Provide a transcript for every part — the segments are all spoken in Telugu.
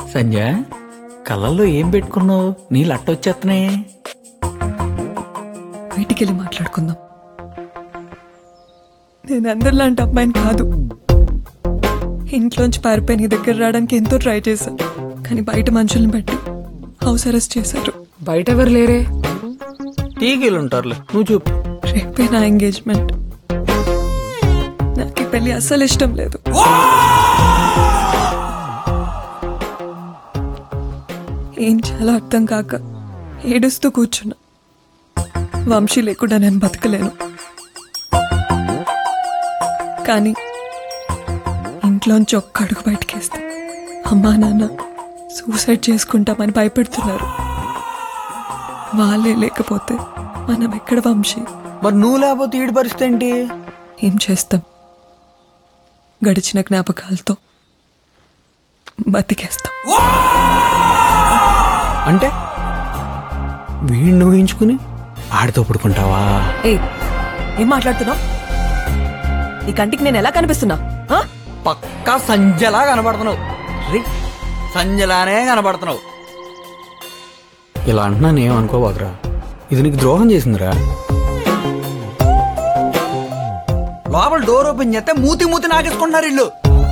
సంజ కళ్ళల్లో ఏం పెట్టుకున్నావు నీళ్ళు అట్టొచ్చేస్తున్నాయి బయటికి వెళ్ళి మాట్లాడుకుందాం నేను అందరిలాంటి అమ్మాయిని కాదు ఇంట్లోంచి పారిపోయి నీ దగ్గర రావడానికి ఎంతో ట్రై చేశాను కానీ బయట మనుషుల్ని బట్టి హౌస్ అరెస్ట్ చేశారు బయట ఎవరు లేరే టీకీలు ఉంటారులే నువ్వు చూపు రేపే నా ఎంగేజ్మెంట్ నాకు ఈ పెళ్లి అస్సలు ఇష్టం లేదు ఏం చాలా అర్థం కాక ఏడుస్తూ కూర్చున్నా వంశీ లేకుండా నేను బతకలేను కానీ ఇంట్లోంచి ఒక్క అడుగు బయటకేస్తే అమ్మా నాన్న సూసైడ్ చేసుకుంటామని భయపెడుతున్నారు వాళ్ళే లేకపోతే మనం ఎక్కడ వంశీ మరి నువ్వు లేకపోతే ఈడి పరిస్థితి ఏంటి ఏం చేస్తాం గడిచిన జ్ఞాపకాలతో బతికేస్తాం అంటే వీడిని ఊహించుకుని ఆడితో పడుకుంటావా ఏ ఏం మాట్లాడుతున్నావు నీ కంటికి నేను ఎలా కనిపిస్తున్నా ఆ? పక్కా సంజలా కనబడుతున్నావు రే సంజలానే కనబడుతున్నావు ఇలా అంటున్నాను ఏమనుకోబాకురా ఇది నీకు ద్రోహం చేసిందిరా లోపల డోర్ ఓపెన్ చేస్తే మూతి మూతి నాకేసుకుంటున్నారు ఇల్లు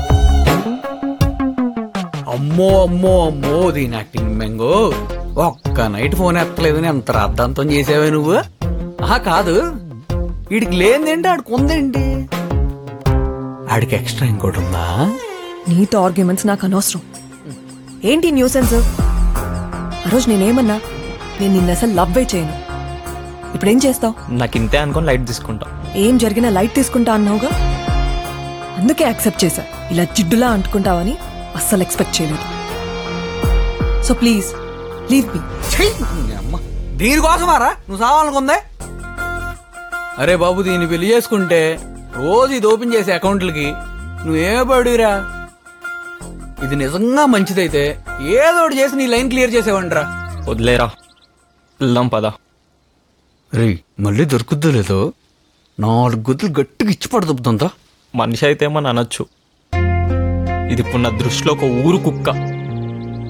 అమ్మో అమ్మో అమ్మో దీని యాక్టింగ్ మెంగో ఒక్క నైట్ ఫోన్ ఎత్తలేదని ఎంత రాద్ధాంతం చేసావే నువ్వు ఆహా కాదు వీడికి లేనిదేంటి ఆడికి ఉందేంటి ఆడికి ఎక్స్ట్రా ఇంకోటి ఉందా నీతో ఆర్గ్యుమెంట్స్ నాకు అనవసరం ఏంటి న్యూసెన్స్ ఆ రోజు నేనేమన్నా నేను నిన్న అసలు లవ్వే చేయను ఇప్పుడేం చేస్తావు నాకు ఇంతే అనుకొని లైట్ తీసుకుంటా ఏం జరిగినా లైట్ తీసుకుంటా అన్నావుగా అందుకే యాక్సెప్ట్ చేశా ఇలా జిడ్డులా అంటుకుంటావని అస్సలు ఎక్స్పెక్ట్ చేయలేదు సో ప్లీజ్ లీవ్ మీ ఛీ! నీ అమ్మ. దీనికోసమారా నువ్వు సావాలనుకుందే అరే బాబు దీన్ని పెళ్లి చేసుకుంటే రోజు ఇది ఓపెన్ చేసే అకౌంట్లకి నువ్వేమే పడిరా ఇది నిజంగా మంచిదైతే ఏదో ఒకటి చేసి నీ లైన్ క్లియర్ చేసేవంటరా వదిలేరా వెళ్దాం పదా రే మళ్ళీ దొరుకుద్దో లేదో నాలుగు గుద్దులు గట్టిగా ఇచ్చి పడుతుందా మనిషి అయితే ఏమని అనొచ్చు ఇది ఇప్పుడు నా దృష్టిలో ఒక ఊరు కుక్క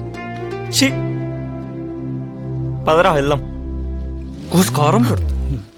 ఛీ పదరా వెళ్దాం కారం పడుతుంది